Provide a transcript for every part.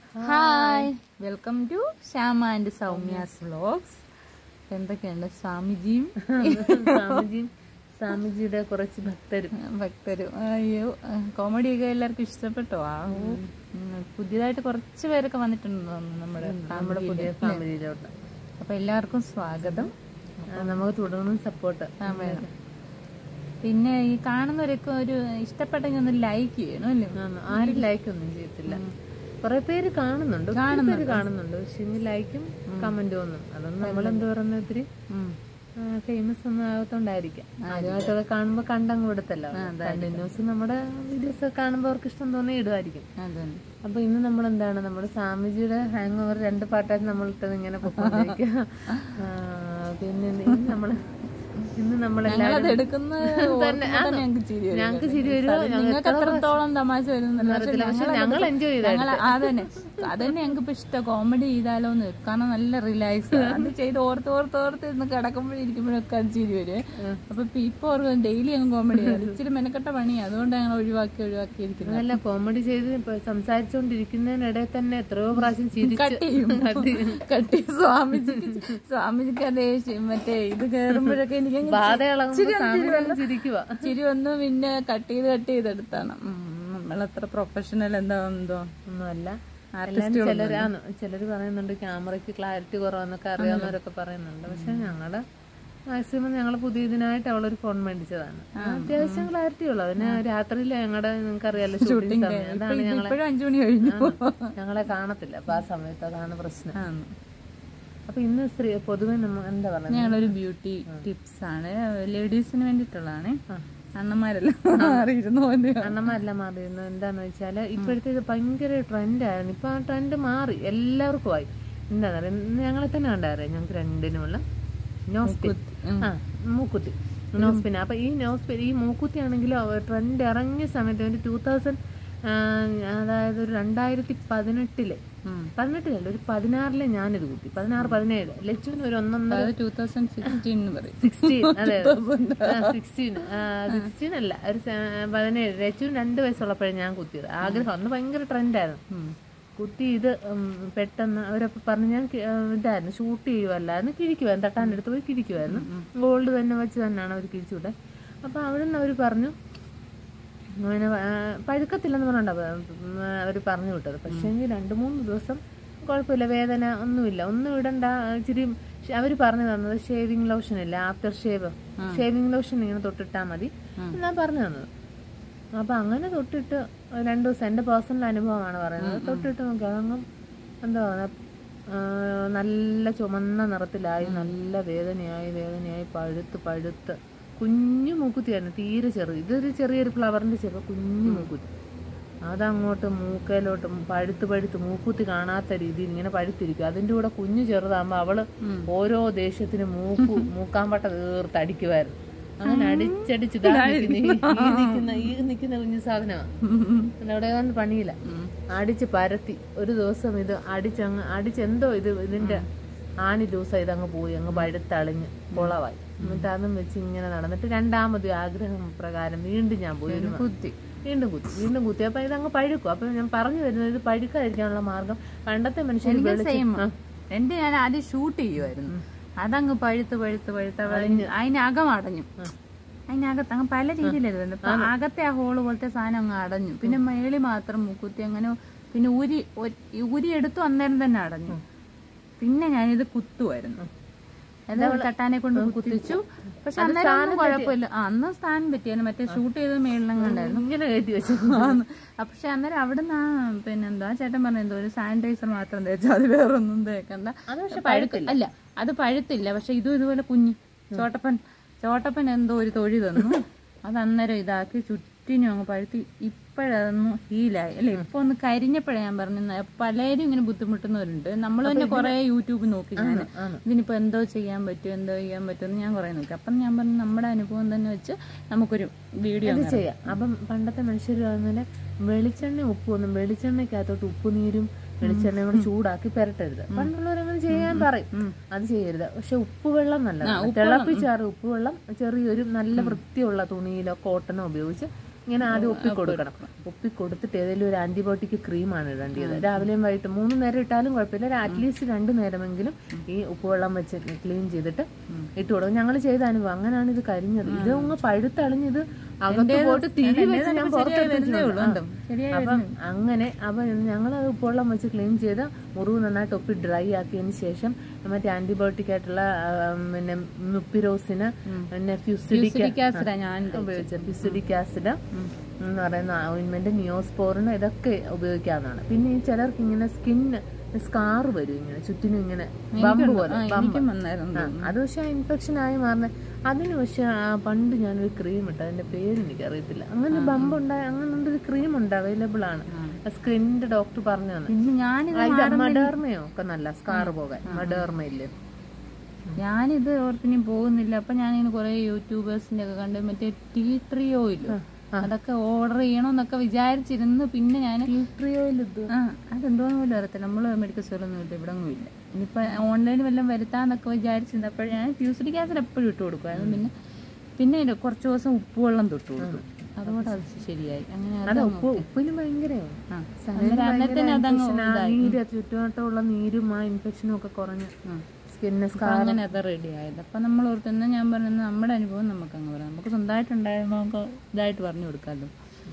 Hi welcome to Shyama and Soumya's vlogs എന്തൊക്കെയുണ്ട് സ്വാമിജിയും സ്വാമിജിയും സ്വാമിജിയുടെ കുറച്ച് ഭക്തരും ഭക്തരും അയ്യോ കോമഡിയൊക്കെ എല്ലാവർക്കും ഇഷ്ടപ്പെട്ടോ ആ ഓ, ഉം, പുതിയതായിട്ട് കുറച്ച് പേരൊക്കെ വന്നിട്ടുണ്ടെന്ന് തോന്നുന്നു നമ്മുടെ നമ്മുടെ പുതിയ ഫാമിലിയിലോട്ട് അപ്പൊ എല്ലാവർക്കും സ്വാഗതം ആ, നമുക്ക് തുടർന്നും സപ്പോർട്ട് ആ, വേണം പിന്നെ ഈ കാണുന്നവരൊക്കെ ഒരു ഇഷ്ടപ്പെട്ടെങ്കിൽ ഒന്ന് ലൈക്ക് ചെയ്യണം അല്ലേ ആരും ലൈക്ക് ഒന്നും ചെയ്യത്തില്ല കുറെ പേര് കാണുന്നുണ്ട് ഒത്തിരി പേര് കാണുന്നുണ്ട് പക്ഷെ ഇനി ലൈക്കും കമന്റും ഒന്നും അതൊന്നും നമ്മൾ എന്ത് പറയുന്ന ഇത്തിരി ഉം. ഫേമസ് ഒന്നും ആകത്തോണ്ടായിരിക്കാം ആദ്യമായിട്ടൊക്കെ കാണുമ്പോ കണ്ടങ്ങ് കൊടുത്തല്ലോ കണ്ടിന്യൂസ് നമ്മുടെ വീഡിയോസ് ഒക്കെ കാണുമ്പോ അവർക്ക് ഇഷ്ടം തോന്നി ഇടുമായിരിക്കും അതന്നെ അപ്പൊ ഇന്ന് നമ്മൾ എന്താണ് നമ്മുടെ സ്വാമിജിയുടെ ഹാങ് ഓവർ രണ്ട് പാട്ടായിട്ട് നമ്മൾ ഇട്ടത് ഇങ്ങനെ പൊക്കോണ്ടിരിക്കുക ആ, പിന്നെ ഇന്ന് നമ്മള് ഇന്ന് നമ്മളെല്ലാരും ഞങ്ങളത് എടുക്കുന്ന തന്നെ, ഓർക്കുമ്പോ തന്നെ ഞങ്ങൾക്ക് ചിരി വരും. ഞങ്ങൾക്ക് ചിരി വരുമോ നിങ്ങൾക്ക് എത്രത്തോളം തമാശ വരുന്നില്ല അറിയത്തില്ല പക്ഷെ ഞങ്ങൾ എൻജോയ് ചെയ്ത ഞങ്ങൾ അതന്നെ അതന്നെ ഞങ്ങൾക്ക് ഇപ്പൊ ഇഷ്ടം കോമഡി ചെയ്താലോ എന്ന് കാരണം നല്ല റിലാക്സ് അത് ചെയ്ത് ഓർത്ത് ഓർത്ത് ഓർത്ത് ഇരുന്ന് കിടക്കുമ്പോഴിരിക്കുമ്പോഴൊക്കെ അത് ചിരി വരും അപ്പൊ ഇപ്പൊ ഇപ്പൊ ഓർക്കും ഡെയിലി ഞങ്ങൾ കോമഡി ഇച്ചിരി മെനക്കെട്ട പണിയാണ് അതുകൊണ്ട് ഞങ്ങൾ ഒഴിവാക്കി ഒഴിവാക്കി ഇരിക്കുന്നത് നല്ല കോമഡി ചെയ്ത് ഇപ്പൊ സംസാരിച്ചുകൊണ്ടിരിക്കുന്നതിനിടയിൽ തന്നെ എത്രയോ പ്രാവശ്യം ചിരിച്ച് കട്ട് ചെയ്യും കട്ട് ചെയ്യും സ്വാമിജിക്ക് സ്വാമിജിക്ക് അതേ ശി- മറ്റേ ഇത് കേറുമ്പോഴൊക്കെ എനിക്ക് അങ്ങ് ബാധ ഇളകുമ്പോ സ്വാമിജി ചിരിക്കുക ചിരി വന്നു പിന്നെ കട്ട് ചെയ്ത് കട്ട് ചെയ്തെടുത്താണ് നമ്മളത്ര പ്രൊഫഷണൽ എന്താ എന്തോ ഒന്നുമല്ല എല്ലാരും ചിലര് ആ, ചിലര് പറയുന്നുണ്ട് ക്യാമറയ്ക്ക് ക്ലാരിറ്റി കുറവെന്നൊക്കെ അറിയാവുന്നവരൊക്കെ പറയുന്നുണ്ട് പക്ഷെ ഞങ്ങള് മാക്സിമം ഞങ്ങൾ പുതിയ ഇതിനായിട്ട് അവളൊരു ഫോൺ മേടിച്ചതാണ് അത്യാവശ്യം ക്ലാരിറ്റി ഉള്ളു അതിന് രാത്രിയിൽ ഞങ്ങളുടെ നിങ്ങൾക്ക് അറിയാലോ ഷൂട്ടിംഗ് സമയം അതാണ് ഞങ്ങളെ ഇപ്പോഴും അഞ്ചു മണി കഴിഞ്ഞു ഞങ്ങളെ കാണത്തില്ല അപ്പൊ ആ സമയത്ത് അതാണ് പ്രശ്നം ആണ്. അപ്പൊ ഇന്ന് സ്ത്രീ പൊതുവെ നമ്മ എന്താ പറയുന്നത് ഞങ്ങളൊരു ബ്യൂട്ടി ടിപ്സ് ആണ് ലേഡീസിന് വേണ്ടിയിട്ടുള്ളതാണ് അണ്ണന്മാരെല്ലാം മാറിയിരുന്നു പോലെയാ. അണ്ണന്മാരെല്ലാം മാറിയിരുന്നു എന്താന്ന് വെച്ചാല് ഇപ്പോഴത്തെ ഇത് ഭയങ്കര ട്രെൻഡായിരുന്നു ഇപ്പൊ ആ ട്രെൻഡ് മാറി എല്ലാവർക്കും ആയി എന്താ പറയുക ഞങ്ങളെ തന്നെ കണ്ടായിരുന്നു ഞങ്ങൾക്ക് രണ്ടിനുമുള്ള നോസ്പിൻ ആ മൂക്കുത്തി നോസ്പിൻ അപ്പൊ ഈ നോസ്പിൻ ഈ മൂക്കുത്തി ആണെങ്കിലും ട്രെൻഡ് ഇറങ്ങിയ സമയത്ത് ഒരു ടൂ തൗസൻഡ് അതായത് ഒരു രണ്ടായിരത്തി പതിനെട്ടില് ഉം. പതിനെട്ടിലല്ല ഒരു പതിനാറില് ഞാനിത് കുത്തി പതിനാറ് പതിനേഴ് ലച്ചുവിന് ഒരു ഒന്നൊന്നര അത് ടൂ തൗസൻഡ് സിക്സ്റ്റീൻ എന്ന് പറയും സിക്സ്റ്റീൻ അതെ സിക്സ്റ്റീൻ സിക്സ്റ്റീൻ അല്ല ഒരു സെ- പതിനേഴ് രച്ചുവിന് രണ്ട് വയസ്സുള്ളപ്പോഴേ ഞാൻ കുത്തിയത് ആഗ്രഹം അന്ന് ഭയങ്കര ട്രെൻഡായിരുന്നു ഉം. കുത്തി ഇത് ഉം, പെട്ടെന്ന് അവരപ്പോൾ പറഞ്ഞു ഞാൻ കി- ആ, ഇതായിരുന്നു ഷൂട്ട് ചെയ്യുമല്ലായിരുന്നു കിഴിക്കുമായിരുന്നു തട്ടാൻ്റെ അടുത്ത് പോയി കിഴിക്കുമായിരുന്നു ഗോൾഡ് തന്നെ വെച്ച് തന്നെയാണ് അവർ കിഴിച്ചുവിട്ടെ അപ്പോൾ അവിടെ നിന്ന് അവർ പറഞ്ഞു അങ്ങനെ ആ, പഴുക്കത്തില്ലെന്ന് പറഞ്ഞിട്ടാണ് അവർ പറഞ്ഞു വിട്ടത് പക്ഷേ എങ്കിൽ രണ്ട് മൂന്ന് ദിവസം കുഴപ്പമില്ല വേദന ഒന്നുമില്ല ഒന്നും ഇടണ്ട ഇച്ചിരി അവർ പറഞ്ഞു തന്നത് ഷേവിങ് ലോഷൻ ഇല്ല ആഫ്റ്റർ ഷേവ് ഷേവിങ് ലോഷൻ ഇങ്ങനെ തൊട്ടിട്ടാൽ മതി എന്നാ പറഞ്ഞു തന്നത് അപ്പൊ അങ്ങനെ തൊട്ടിട്ട് രണ്ടു ദിവസം എന്റെ പേഴ്സണൽ അനുഭവമാണ് പറയുന്നത് തൊട്ടിട്ട് നോക്കി അതങ്ങ് എന്താ പറയുക നല്ല ചുമന്ന നിറത്തിലായി നല്ല വേദനയായി വേദനയായി പഴുത്ത് പഴുത്ത് കുഞ്ഞു മൂക്കുത്തിയായിരുന്നു തീരെ ചെറുത് ഇതൊരു ചെറിയൊരു ഫ്ലവറിന്റെ ചെറുപ്പം കുഞ്ഞു മൂക്കുത്തി അതങ്ങോട്ട് മൂക്കയിലോട്ട് പഴുത്ത് പഴുത്ത് മൂക്കുത്തി കാണാത്ത രീതിയിൽ ഇങ്ങനെ പഴുത്തിരിക്കും അതിന്റെ കൂടെ കുഞ്ഞു ചെറുതാകുമ്പോ അവള് ഓരോ ദേശത്തിന് മൂക്കു മൂക്കാമ്പട്ട തീർത്ത് അടിക്കുമായിരുന്നു അങ്ങനെ അടിച്ചടിച്ച് ദാ നിക്കുന്നെ ഈ ഈ നിക്കുന്ന ഈ നിക്കുന്ന കുഞ്ഞു സാധനമാണ് അവിടെ ഒന്നും പണിയില്ല അടിച്ച് പരത്തി ഒരു ദിവസം ഇത് അടിച്ചങ്ങ് അടിച്ചെന്തോ ഇത് ഇതിന്റെ ആണി ദിവസം ഇതങ്ങ് പോയി അങ്ങ് പഴുത്തളിഞ്ഞ് കുളവായി എന്നിട്ട് അതും വെച്ച് ഇങ്ങനെ നടന്നിട്ട് രണ്ടാമത് ആഗ്രഹം പ്രകാരം വീണ്ടും ഞാൻ പോയി ഒരു മ- കുത്തി വീണ്ടും കുത്തി വീണ്ടും കുത്തി അപ്പൊ ഇതങ്ങ് പഴുക്കും അപ്പൊ ഞാൻ പറഞ്ഞു വരുന്നത് ഇത് പഴുക്കാതിരിക്കാനുള്ള മാർഗം പണ്ടത്തെ മനുഷ്യർ സെയിം എന്റെ ഞാൻ ആദ്യം ഷൂട്ട് ചെയ്യുമായിരുന്നു അതങ്ങ് പഴുത്ത് പഴുത്ത് പഴുത്ത് അതിന് അതിനകം അടഞ്ഞു അതിനകത്ത് അങ്ങ് പല രീതിയിലായിരുന്നു ഇപ്പൊ അകത്തെ ആ ഹോള് പോലത്തെ സാധനം അങ്ങ് അടഞ്ഞു പിന്നെ മേളി മാത്രം മുക്കുത്തി അങ്ങനെ പിന്നെ ഊരി ഒ- ഊരി എടുത്തു അന്നേരം തന്നെ അടഞ്ഞു പിന്നെ ഞാനിത് കുത്തുമായിരുന്നു അത് തട്ടാനെ കൊണ്ട് കുത്തിച്ചു പക്ഷെ അന്നേരം ഒന്നും കുഴപ്പമില്ല ആ, അന്ന് സ്ഥാനം പറ്റിയാലും മറ്റേ ഷൂട്ട് ചെയ്ത മേളിലങ്ങണ്ടായിരുന്നു ഇങ്ങനെ കയറ്റി വെച്ചു ആന്ന്. അ, പക്ഷെ അന്നേരം അവിടുന്ന് ആ പിന്നെന്താ ചേട്ടൻ പറഞ്ഞ എന്തോ ഒരു സാനിറ്റൈസർ മാത്രം തേച്ചാൽ അത് വേറെ ഒന്നും തേക്കണ്ട അത് പക്ഷെ പഴുക്ക് അല്ല അത് പഴുത്തില്ല പക്ഷെ ഇതും ഇതുപോലെ കുഞ്ഞി ചോട്ടപ്പൻ ചോട്ടപ്പൻ എന്തോ ഒരു തൊഴി തന്നു അത് അന്നേരം ഇതാക്കി ചുറ്റിനും അങ്ങ് പഴുത്തി ഇപ്പോഴതൊന്ന് ഹീലായി അല്ലെ ഇപ്പൊ ഒന്ന് കരിഞ്ഞപ്പോഴേ ഞാൻ പറഞ്ഞു പലരും ഇങ്ങനെ ബുദ്ധിമുട്ടുന്നവരുണ്ട് നമ്മൾ തന്നെ കുറെ യൂട്യൂബ് നോക്കി ഞാൻ ഇതിനിപ്പോ എന്തോ ചെയ്യാൻ പറ്റും എന്തോ ചെയ്യാൻ പറ്റുമെന്ന് ഞാൻ കുറെ നോക്കി അപ്പം ഞാൻ പറഞ്ഞു നമ്മുടെ അനുഭവം തന്നെ വെച്ച് നമുക്കൊരു വീഡിയോ ഇത് ചെയ്യാം അപ്പം പണ്ടത്തെ മനുഷ്യർ പറഞ്ഞാല് വെളിച്ചെണ്ണ ഉപ്പൊന്നും വെളിച്ചെണ്ണയ്ക്കകത്തോട്ട് ഉപ്പുനീരും വെളിച്ചെണ്ണയും കൂടെ ചൂടാക്കി പെരട്ടരുത് പണ്ടുള്ളവരങ്ങനെ ചെയ്യാൻ പറയും അത് ചെയ്യരുത് പക്ഷെ ഉപ്പുവെള്ളം നല്ലതാണ് തിളപ്പിച്ചാറ് ഉപ്പുവെള്ളം ചെറിയൊരു നല്ല വൃത്തിയുള്ള തുണിയിലോ കോട്ടനോ ഉപയോഗിച്ച് ഇങ്ങനെ ആദ്യം ഒപ്പി കൊടുക്കണം ഒപ്പി കൊടുത്തിട്ട് ഏതെങ്കിലും ഒരു ആന്റിബയോട്ടിക് ക്രീമാണ് ഇടേണ്ടത് രാവിലെയും വൈകിട്ട് മൂന്ന് നേരം ഇട്ടാലും കുഴപ്പമില്ല അറ്റ്ലീസ്റ്റ് രണ്ട് നേരമെങ്കിലും ഈ ഉപ്പുവെള്ളം വെച്ച് ക്ലീൻ ചെയ്തിട്ട് ഇട്ട് കൊടുക്കും ഞങ്ങൾ ചെയ്ത അനുഭവം അങ്ങനെയാണ് ഇത് കരിഞ്ഞത് ഇത് അങ്ങ് പഴുത്തളിഞ്ഞത് അകത്ത് പോയിട്ട് തിരി വെച്ച് ഞാൻ പുറത്തെടുത്തിട്ടുണ്ട് അപ്പം അങ്ങനെ അപ്പം ഞങ്ങൾ അത് ഉപ്പുവെള്ളം വെച്ച് ക്ലീൻ ചെയ്ത് മുറിവ് നന്നായിട്ട് ഒപ്പി ഡ്രൈ ആക്കിയതിന് ശേഷം മറ്റേ ആന്റിബയോട്ടിക് ആയിട്ടുള്ള ആ, പിന്നെ മുപ്പിരോസിന് പിന്നെ ഫ്യൂസിഡിക് ആസിഡാ ഞാൻ ഉപയോഗിച്ചത് ഫിസിഡിക് ആസിഡ് എന്ന് പറയുന്ന ഓയിൻമെന്റ് നിയോസ്പോറിന് ഇതൊക്കെ ഉപയോഗിക്കാവുന്നതാണ് പിന്നെ ഈ ചിലർക്ക് ഇങ്ങനെ സ്കിന്ന് സ്കാർ വരും ഇങ്ങനെ ചുറ്റിനും ഇങ്ങനെ ബമ്പ് പോലെ ബമ്പ് എനിക്കും വന്നായിരുന്നു ആ, അത് പക്ഷെ ഇൻഫെക്ഷൻ ആയി മാറുന്നത് അതിന് പക്ഷെ ആ, പണ്ട് ഞാനൊരു ക്രീം ഇട്ടു അതിന്റെ പേര് എനിക്ക് അറിയത്തില്ല അങ്ങനെ ബമ്പ് ഉണ്ടായ അങ്ങനെ ഒരു ക്രീം ഉണ്ട് അവൈലബിൾ ആണ് സ്കിന്നിന്റെ ഡോക്ടർ പറഞ്ഞു തന്നെ പിന്നെ ഞാനിത് മഡേർമയോ ഒക്കെ നല്ല സ്കാർ പോകാൻ മഡേർമയില്ലേ ഞാനിത് ഓർത്തിനി പോകുന്നില്ല അപ്പൊ ഞാനിങ്ങനെ കുറെ യൂട്യൂബേഴ്സിന്റെ ഒക്കെ കണ്ട് മറ്റേ ടീ ട്രീ ഓയിൽ അതൊക്കെ ഓർഡർ ചെയ്യണമെന്നൊക്കെ വിചാരിച്ചിരുന്നു പിന്നെ ഞാൻ ട്രിയോയിൽ ഇത് ആ അതെന്തോന്ന് പോലും അറിയത്തില്ല നമ്മള് മെഡിക്കൽ സ്റ്റോറൊന്നും ഇല്ല ഇവിടെ ഒന്നും ഇല്ല ഇനിയിപ്പോ ഓൺലൈനിൽ വല്ലതും വരുത്താന്നൊക്കെ വിചാരിച്ചിരുന്നു അപ്പോൾ ഞാൻ ഫ്യൂസിഡിക് ആസിഡ് എപ്പോഴും ഇട്ട് കൊടുക്കുമായിരുന്നു പിന്നെ പിന്നെ ഇല്ല, കുറച്ച് ദിവസം ഉപ്പുവെള്ളം തൊട്ട് കൊടുക്കും അതുകൊണ്ട് അത് ശരിയായി അങ്ങനെ അത് അല്ല ഉപ്പ് ഉപ്പിന് ഭയങ്കര ആ. അന്നേരം അന്നത്തേന് അതങ്ങ് ഇതായി. നീര് ചുറ്റുവട്ടമുള്ള നീരും ആ ഇൻഫെക്ഷനും ഒക്കെ കുറഞ്ഞ് സ്കിന്ന് അപ്പൊ അങ്ങനെ അത് റെഡി ആയത് അപ്പൊ നമ്മൾ ഓർത്തുന്ന ഞാൻ പറഞ്ഞ നമ്മുടെ അനുഭവം നമുക്ക് അങ്ങ് പറയാം നമുക്ക് സ്വന്തമായിട്ടുണ്ടായിരുമ്പോൾ നമുക്ക് ഇതായിട്ട് പറഞ്ഞു കൊടുക്കാമല്ലോ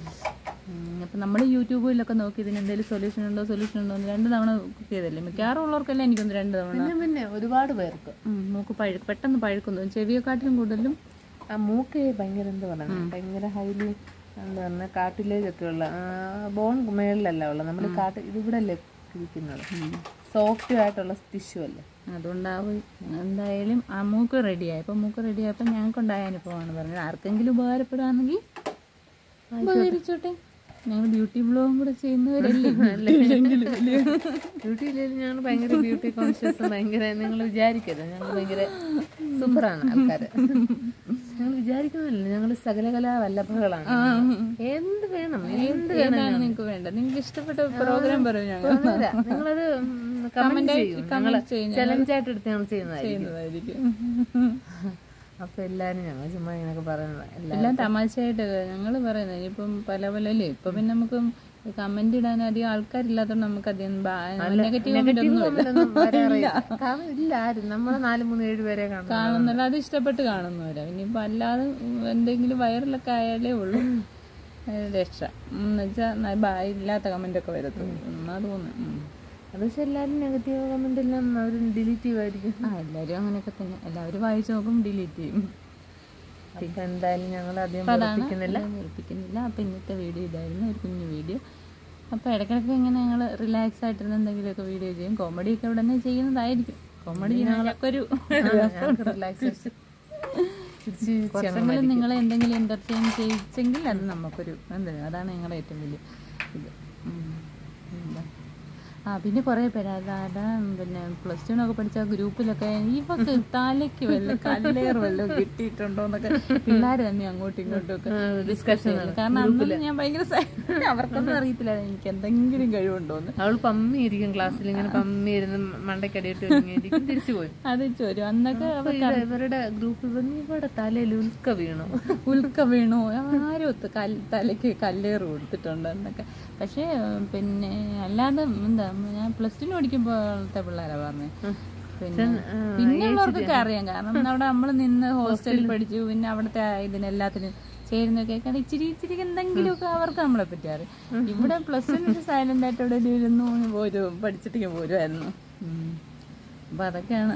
ഉം, അപ്പൊ നമ്മൾ യൂട്യൂബിലൊക്കെ നോക്കി ഇതിന് എന്തെങ്കിലും സൊല്യൂഷൻ ഉണ്ടോ സൊല്യൂഷൻ ഉണ്ടോ എന്ന് രണ്ട് തവണ ചെയ്തല്ലേ മിക്കവാറും ഉള്ളവർക്കെല്ലാം എനിക്കൊന്ന് രണ്ട് തവണ പിന്നെ പിന്നെ ഒരുപാട് പേർക്ക് ഉം, മൂക്ക് പഴു പെട്ടെന്ന് പഴുക്കുന്നു ചെവിയെക്കാട്ടിലും കൂടുതലും ആ മൂക്ക് ഭയങ്കര എന്താ പറയുക ഭയങ്കര ഹൈലി എന്താ പറഞ്ഞ കാട്ടിലേക്കൊക്കെ ഉള്ള ബോൺ മേളിലല്ല ഉള്ള നമ്മൾ കാട്ട് ഇതിവിടെ അല്ലേ ഇരിക്കുന്നത് സോഫ്റ്റ് ആയിട്ടുള്ള ടിഷ്യൂ അല്ലേ അതുകൊണ്ടാവും എന്തായാലും ആ മൂക്ക് റെഡിയായി അപ്പൊ മൂക്ക് റെഡിയായപ്പോൾ ഞങ്ങൾക്കുണ്ടായ അനുഭവമാണ് പറഞ്ഞത് ആർക്കെങ്കിലും ഉപകാരപ്പെടുകയാണെങ്കിൽ ഉപകരിച്ചോട്ടെ ഞങ്ങൾ ബ്യൂട്ടി ബ്ലോഗും കൂടെ ചെയ്യുന്നവരല്ലേ ഇല്ലെങ്കിലും ഇല്ലയോ? ബ്യൂട്ടി ഇല്ലെങ്കിലും ഞങ്ങൾ ഭയങ്കര ബ്യൂട്ടി കോൺഷ്യസ് ഭയങ്കര നിങ്ങൾ വിചാരിക്കരുത് ഞങ്ങൾ ഭയങ്കര സൂപ്പറാണ് ആൾക്കാര് ഞങ്ങൾ വിചാരിക്കുന്നില്ല ഞങ്ങൾ സകലകലാ വല്ലഭകളാണ് എന്ത് വേണം എന്ത് വേണം ഏതാണ് നിങ്ങൾക്ക് വേണ്ടത് നിങ്ങൾക്ക് ഇഷ്ടപ്പെട്ട പ്രോഗ്രാം പറയും ഞങ്ങൾ പറഞ്ഞുതരാം. നിങ്ങളത് കമന്റ് ചെയ്യും ഞങ്ങൾ ചെയ്യും. ചലഞ്ച് ആയിട്ട് എടുത്ത് ഞങ്ങൾ ചെയ്യുന്നതായിരിക്കും ചെയ്യുന്നതായിരിക്കും അപ്പൊ എല്ലാരും ഞങ്ങൾ ചുമ്മാ ഇങ്ങനെയൊക്കെ പറയുന്നത് എല്ലാ എല്ലാം തമാശയായിട്ട് ഞങ്ങൾ പറയുന്നത് ഇനിയിപ്പം പല പല അല്ലേ ഇപ്പൊ പിന്നെ നമുക്ക് കമന്റ് ഇടാൻ അധികം ആൾക്കാരില്ലാത്തതുകൊണ്ട് നമുക്ക് അധികം നെഗറ്റീവ് കമന്റ് ഒന്നും ഒന്നും വരാറില്ല കാരണം ഇല്ല ആരും നമ്മളെ നാല് മൂന്ന് ഏഴ് പേരെ കാണും കാണുന്നില്ല അത് ഇഷ്ടപ്പെട്ട് കാണുന്നവരാ ഇനിയിപ്പോ അല്ലാതെ എന്തെങ്കിലും വൈറലൊക്കെ ആയാലേ ഉള്ളൂ അത് രക്ഷ എന്ന് വെച്ചാൽ ഇല്ലാത്ത കമന്റ് ഒക്കെ വരത്തുള്ളൂ എന്നാ തോന്നുന്നു ഉം. അത് പക്ഷെ എല്ലാരും നെഗറ്റീവ് കമന്റ് എല്ലാം അവർ ഡിലീറ്റ് ചെയ്യുമായിരിക്കും ആ എല്ലാവരും അങ്ങനെയൊക്കെ തന്നെ എല്ലാവരും വായിച്ചു നോക്കും ഡിലീറ്റ് ചെയ്യും അപ്പൊ എന്തായാലും ഞങ്ങൾ അധികം അപ്പൊ അതാണ് വെറുപ്പിക്കുന്നില്ല ഞാൻ വെറുപ്പിക്കുന്നില്ല അപ്പൊ ഇന്നത്തെ വീഡിയോ ഇതായിരുന്നു ഒരു കുഞ്ഞു വീഡിയോ അപ്പൊ ഇടയ്ക്കിടയ്ക്ക് ഇങ്ങനെ ഞങ്ങൾ റിലാക്സ് ആയിട്ടിരുന്ന എന്തെങ്കിലുമൊക്കെ വീഡിയോ ചെയ്യും കോമഡി ഒക്കെ ഇവിടെ തന്നെ ചെയ്യുന്നതായിരിക്കും കോമഡി ഞങ്ങൾക്കൊരു റിലാക്സേഷൻ കുറച്ചെങ്കിലും നിങ്ങളെ എന്തെങ്കിലും എന്റർടൈൻ ചെയ്യിച്ചെങ്കിൽ അത് നമുക്കൊരു എന്താ അതാണ് ഞങ്ങളുടെ ഏറ്റവും വലിയ ഇത് ഉം. എന്താ ആ പിന്നെ കുറെ പേര് അതാ പിന്നെ പ്ലസ് ടുനൊക്കെ പഠിച്ച ഗ്രൂപ്പിലൊക്കെ ഇവക്ക് തലയ്ക്ക് വല്ല കല്ലേർ വല്ലതും കിട്ടിയിട്ടുണ്ടോ എന്നൊക്കെ പിള്ളേർ തന്നെ അങ്ങോട്ടും ഇങ്ങോട്ടും ഒക്കെ ഡിസ്കഷൻ കാരണം അന്ന് ഞാൻ ഭയങ്കര സ- അവർക്കൊന്നും അറിയത്തില്ല എനിക്ക് എന്തെങ്കിലും കഴിവുണ്ടോന്ന് അവൾ പമ്മി ഇരിക്കും ക്ലാസ്സിൽ ഇങ്ങനെ പമ്മി ഇരുന്ന് മണ്ടക്കടിയിട്ട് ഇരിക്കും തിരിച്ചു പോയി അത് ചോരും അന്നൊക്കെ അപ്പൊ ഇത് ഇവരുടെ ഗ്രൂപ്പ് ഇവിടെ തലയിൽ ഉൽക്ക വീണു ഉൽക്ക വീണു ആരും ഒത്ത് കൽ- തലയ്ക്ക് കല്ലേറ് കൊടുത്തിട്ടുണ്ട് എന്നൊക്കെ പക്ഷേ പിന്നെ അല്ലാതെ എന്താ ഞാൻ പ്ലസ് ടുന് പഠിക്കുമ്പോഴത്തെ പിള്ളേരാ പറഞ്ഞത് പിന്നെ പിന്നെയുള്ളവർക്കൊക്കെ അറിയാം കാരണം അവിടെ നമ്മൾ നിന്ന് ഹോസ്റ്റലിൽ പഠിച്ചു പിന്നെ അവിടുത്തെ ആ ഇതിനെല്ലാത്തിനും ചേരുന്നൊക്കെ കാരണം ഇച്ചിരി ഇച്ചിരി എന്തെങ്കിലുമൊക്കെ അവർക്ക് നമ്മളെ പറ്റി അറിയാം ഇവിടെ പ്ലസ് ടുന് സൈലന്റ് ആയിട്ട് ഇവിടെ ഇരുന്നു പോരും പഠിച്ചിട്ട് പോരുമായിരുന്നു ഉം. അപ്പൊ അതൊക്കെയാണ്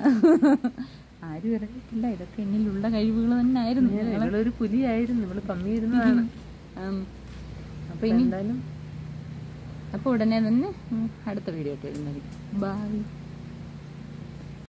ആരും അറിയത്തില്ല ഇതൊക്കെ എന്നിലുള്ള കഴിവുകൾ തന്നെ ആയിരുന്നു ഇവളൊരു പുലിയായിരുന്നു ഇവള് പമ്മി ഇരുന്നതാണ് അപ്പൊ ഇനി എന്തായാലും അപ്പൊ ഉടനെ തന്നെ ഉം, അടുത്ത വീഡിയോ ആയിട്ട് വരുന്നതായിരിക്കും ബൈ